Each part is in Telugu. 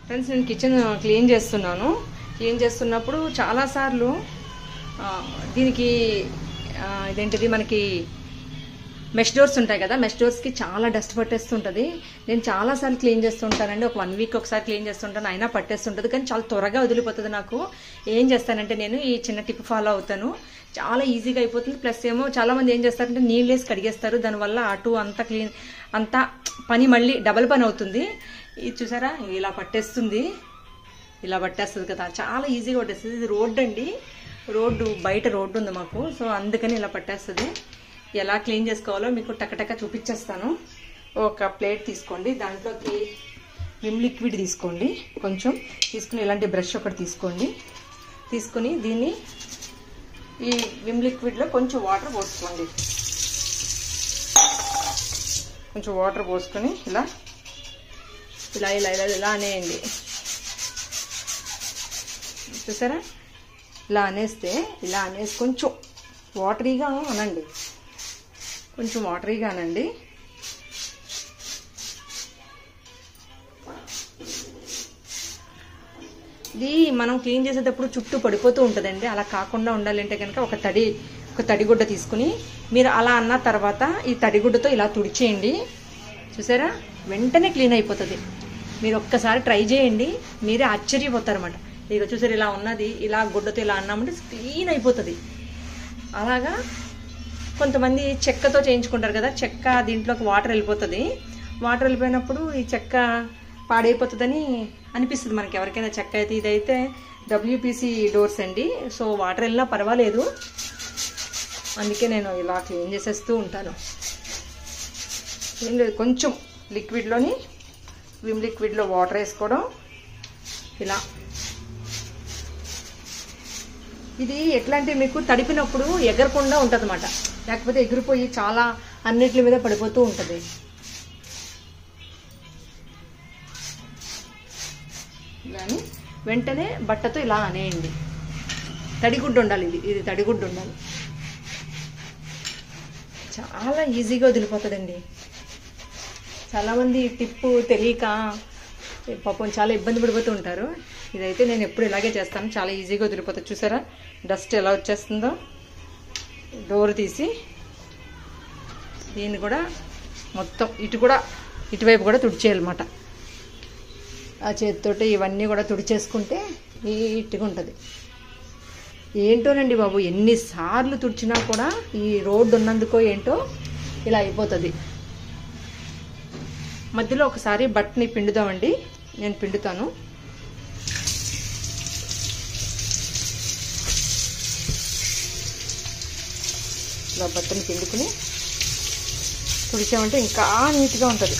ఫ్రెండ్స్ నేను కిచెన్ క్లీన్ చేస్తున్నాను క్లీన్ చేస్తున్నప్పుడు చాలాసార్లు ఆ, దీనికి ఆ, ఇదేంటిది మనకి మెష్ డోర్స్ ఉంటాయి కదా మెష్ డోర్స్కి చాలా డస్ట్ పట్టేస్తుంటుంది నేను చాలాసార్లు క్లీన్ చేస్తుంటానండి ఒక వన్ వీక్ ఒకసారి క్లీన్ చేస్తుంటాను అయినా పట్టేస్తుంటుంది కానీ చాలా త్వరగా వదిలిపోతుంది నాకు ఏం చేస్తానంటే నేను ఈ చిన్న టిప్ ఫాలో అవుతాను చాలా ఈజీగా అయిపోతుంది ప్లస్ ఏమో చాలా మంది ఏం చేస్తారంటే నీళ్ళు వేసి కడిగేస్తారు దానివల్ల అటు అంతా క్లీన్ అంతా పని మళ్ళీ డబల్ పని అవుతుంది ఇది చూసారా ఇలా పట్టేస్తుంది ఇలా పట్టేస్తుంది కదా చాలా ఈజీగా పట్టేస్తుంది ఇది రోడ్డు అండి రోడ్డు బయట రోడ్డు ఉంది మాకు సో అందుకని ఇలా పట్టేస్తుంది ఎలా క్లీన్ చేసుకోవాలో మీకు టకటక చూపించేస్తాను ఒక ప్లేట్ తీసుకోండి దాంట్లోకి విమ్ లిక్విడ్ తీసుకోండి కొంచెం తీసుకుని ఇలాంటి బ్రష్ ఒకటి తీసుకోండి తీసుకుని దీన్ని ఈ విమ్ లిక్విడ్లో కొంచెం వాటర్ పోసుకోండి కొంచెం వాటర్ పోసుకొని ఇలా ఇలా ఇలా ఇలా ఇలా అనేయండి చూసారా ఇలా అనేస్తే ఇలా అనేసి కొంచెం వాటరీగా అనండి కొంచెం వాటరీగా అనండి ఇది మనం క్లీన్ చేసేటప్పుడు చుట్టూ పడిపోతూ ఉంటుందండి అలా కాకుండా ఉండాలంటే కనుక ఒక తడి ఒక తడిగుడ్డ తీసుకుని మీరు అలా అన్న తర్వాత ఈ తడిగుడ్డతో ఇలా తుడిచేయండి చూసారా వెంటనే క్లీన్ అయిపోతుంది మీరు ఒక్కసారి ట్రై చేయండి మీరే ఆశ్చర్యపోతారన్నమాట ఇక చూసారు ఇలా ఉన్నది ఇలా గుడ్డతో ఇలా అన్నామంటే క్లీన్ అయిపోతుంది అలాగా కొంతమంది చెక్కతో చేయించుకుంటారు కదా చెక్క దీంట్లోకి వాటర్ వెళ్ళిపోతుంది వాటర్ వెళ్ళిపోయినప్పుడు ఈ చెక్క పాడైపోతుందని అనిపిస్తుంది మనకి ఎవరికైనా చెక్క అయితే ఇదైతే డబ్ల్యూపీసీ డోర్స్ అండి సో వాటర్ వెళ్ళినా పర్వాలేదు అందుకే నేను ఇలా క్లీన్ చేసేస్తూ ఉంటాను ఏం లేదు కొంచెం లిక్విడ్లోని విమ్ లిక్విడ్లో వాటర్ వేసుకోవడం ఇలా ఇది ఎట్లా అంటే మీకు తడిపినప్పుడు ఎగరకుండా ఉంటుంది అనమాట లేకపోతే ఎగిరిపోయి చాలా అన్నిటి మీద పడిపోతూ ఉంటుంది ఇలాని వెంటనే బట్టతో ఇలా అనేయండి తడిగుడ్డు ఉండాలి ఇది ఇది తడిగుడ్డు ఉండాలి చాలా ఈజీగా వదిలిపోతుందండి చాలామంది టిప్పు తెలియక పాపం చాలా ఇబ్బంది పడిపోతూ ఉంటారు ఇదైతే నేను ఎప్పుడు ఇలాగే చేస్తాను చాలా ఈజీగా వదిలిపోతుంది చూసారా డస్ట్ ఎలా వచ్చేస్తుందో డోర్ తీసి దీన్ని కూడా మొత్తం ఇటు కూడా ఇటువైపు కూడా తుడిచేయాలన్నమాట ఆ చేతితోటి ఇవన్నీ కూడా తుడిచేసుకుంటే నీట్గా ఉంటుంది ఏంటోనండి బాబు ఎన్నిసార్లు తుడిచినా కూడా ఈ రోడ్డు ఉన్నందుకో ఏంటో ఇలా అయిపోతుంది మధ్యలో ఒకసారి బట్టని పిండుదామండి నేను పిండుతాను ఇలా బట్టని పిండుకుని తుడిచామంటే ఇంకా నీట్గా ఉంటుంది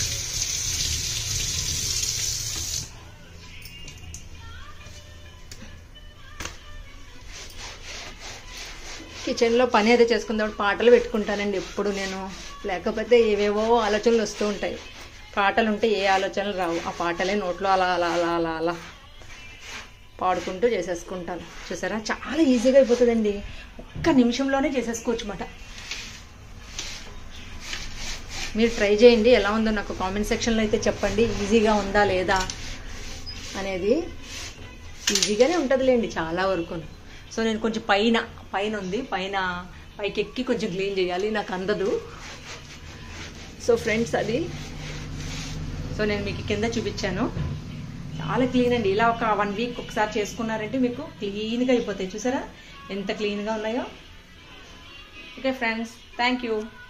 కిచెన్లో పని అయితే చేసుకుందాం పాటలు పెట్టుకుంటానండి ఎప్పుడు నేను లేకపోతే ఏవేవో ఆలోచనలు వస్తూ ఉంటాయి పాటలు ఉంటే ఏ ఆలోచనలు రావు ఆ పాటలే నోట్లో అలా అలా అలా అలా అలా పాడుకుంటూ చేసేసుకుంటాను చూసారా చాలా ఈజీగా అయిపోతుందండి ఒక్క నిమిషంలోనే చేసేసుకోవచ్చు అన్నమాట మీరు ట్రై చేయండి ఎలా ఉందో నాకు కామెంట్ సెక్షన్లో అయితే చెప్పండి ఈజీగా ఉందా లేదా అనేది ఈజీగానే ఉంటుందిలేండి చాలా వరకు సో నేను కొంచెం పైన పైన ఉంది పైన పైకి ఎక్కి కొంచెం క్లీన్ చేయాలి నాకు అందదు సో ఫ్రెండ్స్ అది సో నేను మీకు కింద చూపించాను చాలా క్లీన్ అండి ఇలా ఒక వన్ వీక్ ఒకసారి చేసుకున్నారంటే మీకు క్లీన్గా అయిపోతాయి చూసారా ఎంత క్లీన్గా ఉన్నాయో ఓకే ఫ్రెండ్స్ థ్యాంక్ యూ